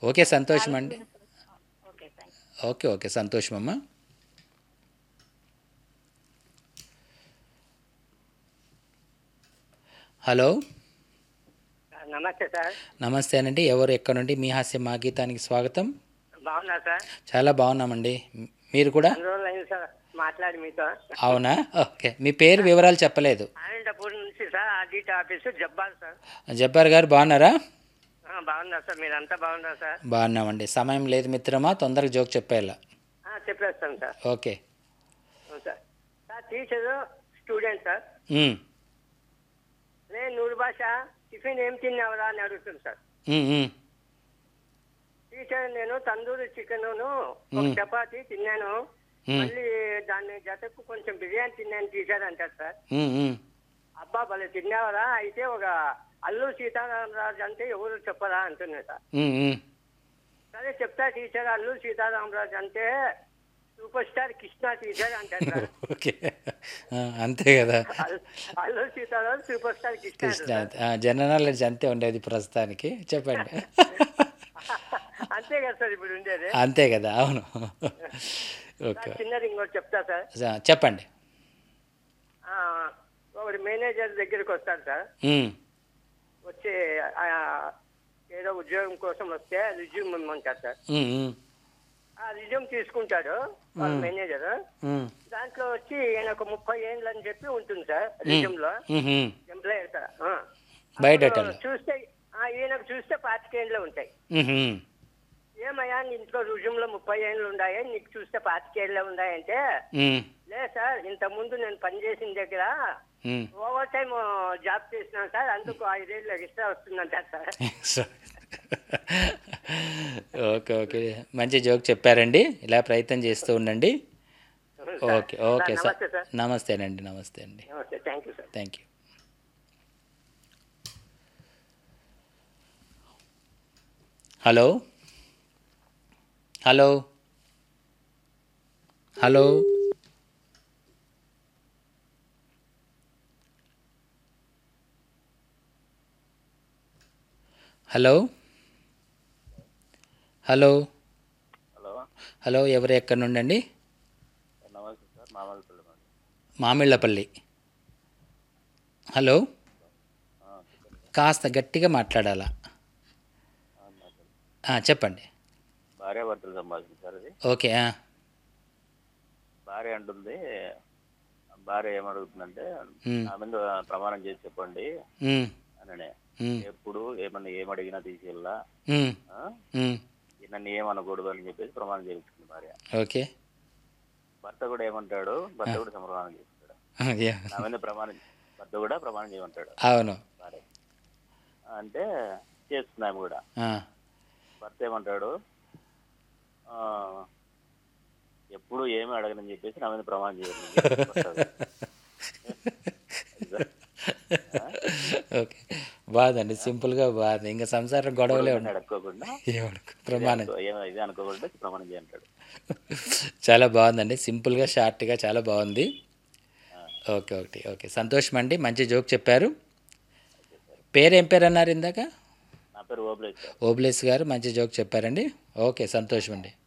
Okay సంతోషం అండి okay thank okay okay సంతోషం అమ్మా హలో నమస్తే సార్ నమస్తే అండి ఎవరు ఎక్కడ నుండి మీ హాస్యం మా గీతానికి స్వాగతం బాగున్నా సార్ చాలా బాగున్నామండి మీరు కూడా రెండు రోజులు అయింది సార్ మాట్లాడి మీతో అవునా ఓకే మీ పేరు వివరాలు చెప్పలేదు అనంతపూర్ నుంచి sir audit office Jabbal sir Jabbar గారు బాగున్నారా ఆ, బాగున్నా సార్ మీరంతా బాగున్నారు సార్ బాగున్నామండి సమయం లేదు మిత్రమా తొందరగా జోక్ చెప్పేలా ఆ, చెప్పేస్తాను సార్ ఓకే అవును sir sir teacher student sir ఉమ్, నేను నూరు భాష టిఫిన్ ఏం తిన్నావురా అని అడుగుతుంది సార్ ఉమ్, ఉమ్, టీచర్ నేను తందూరి చికెన్ ఒక మ్మ్. చపాతి తిన్నాను మ్మ్. మళ్ళీ దాన్ని జతకు కొంచెం బిర్యానీ తిన్నాను టీచర్ అంటారు సార్ ఉమ్, ఉమ్. అబ్బా భలే తిన్నావరా అయితే ఒక అల్లు సీతారామరాజు అంటే ఎవరు చెప్పరా అంటున్నా సార్ ఉమ్, ఉమ్. సరే చెప్తా టీచర్ అల్లు సీతారామరాజు అంటే సూపర్ స్టార్ కృష్ణ టీచర్ అంటారు సార్ ఓకే ఆ, అంతే కదా అల్- అల్లు సీతారాం సూపర్ స్టార్ కృష్ణ కృష్ణ అంటారు ఆ, జనరల్ నాలెడ్జ్ అంతే ఉండేది ప్రస్తుతానికి చెప్పండి సార్. అంతే కదా సార్ ఇప్పుడు ఉండేది అంతే కదా అవును ఓకే సార్, చిన్నది ఇంకోటి చెప్తా సార్ స- చెప్పండి ఆ, ఒకటి మేనేజర్ దగ్గరికి వస్తాడు సార్ ఉమ్, వచ్చి ఆ, ఏదో ఉద్యోగం కోసం వస్తే రిజ్యూమ్ ఇమ్మంటారు సార్ ఉమ్, ఉమ్, ఆ రిజ్యూమ్ తీసుకుంటాడు వాళ్ళ మేనేజర్ ఉమ్, దాంట్లో వచ్చి ఈయన ఒక ముప్పై ఏళ్ళు అని చెప్పి ఉంటుంది సార్ రిజ్యూమ్ లో ఉమ్, ఉమ్. ఎంప్లాయర్ సార్ ఆ. బయోడేటాలో. అప్పుడు చూస్తే ఆ, ఈయనకు చూస్తే పాతికేళ్ళు ఉంటాయి ఉమ్, ఉమ్. ఏమయ్యా నీ ఇంట్లో రుజుంలో ముప్పై ఏళ్ళు ఉన్నాయి నీకు చూస్తే పాతికేళ్ళే ఉన్నాయంటే ఉమ్, లే సార్ ఇంత ముందు నేను పనిచేసిన దగ్గర ఉమ్. ఓవర్ టైం జాబ్ చేసినాను సార్ అందుకు ఐదేళ్ళు ఎక్స్ట్రా వస్తుందంటారు సార్ ఓకే ఓకే మంచి జోక్ చెప్పారండి ఇలా ప్రయత్నం చేస్తూ ఉండండి ఓకే ఓకే సార్ నమస్తే సార్ నమస్తేనండి నమస్తే అండి నమస్తే thank you sir thank you hello hello hello hello hello hello hello ఎవరు ఎక్కడి నుండి అండి నమస్తే సార్ మామూలు మేడం మామిళ్ళపల్లి హలో కాస్త గట్టిగా మాట్లాడాలా ఆ, చెప్పండి భార్య భర్తలు సంభాషణ సార్ అది ఓకే ఆ, భార్య అంటుంది భార్య ఏమడుగుతుందంటే ఉమ్, నా మీద ప్రమాణం చేసి చెప్పండి ఉమ్, అని ఉమ్, ఎప్పుడు ఏమన్నా ఏమడిగినా తీసుకెళ్ళా ఉమ్, ఆ? ఉమ్, నన్ను ఏమనకూడదు అని చెప్పేసి ప్రమాణం చేయించుకుంది భార్య ఓకే భర్త కూడా ఏమంటాడు భర్త కూడా ప్రమాణం చేస్తాడు యా, నా మీద ప్రమాణం భర్త కూడా ప్రమాణం చేయమంటాడు అవును భార్య అంటే చేస్తున్నాము కూడా ఆ, భర్త ఏమంటాడు ఆ, ఎప్పుడు ఏమి అడగనని చెప్పేసి నా మీద ప్రమాణం చేయాలి ఓకే బాగుందండి సింపుల్గా బాగుంది ఇంకా సంసారం గొడవలే ఉన్నాయి అడగకోకుండా ఏమనుకో ప్రమాణం ఏమో ఇది అనుకోకుండా ప్రమాణం చేయంటాడు చాలా బాగుందండి సింపుల్గా షార్ట్గా చాలా బాగుంది ఓకే ఓకే ఓకే సంతోషం అండి మంచి జోక్ చెప్పారు పేరు ఏం పేరు అన్నారు ఇందాక నా పేరు ఓబ్లేజ్ సార్ ఓబ్లేస్ గారు మంచి జోక్ చెప్పారండి ఓకే సంతోషం అండి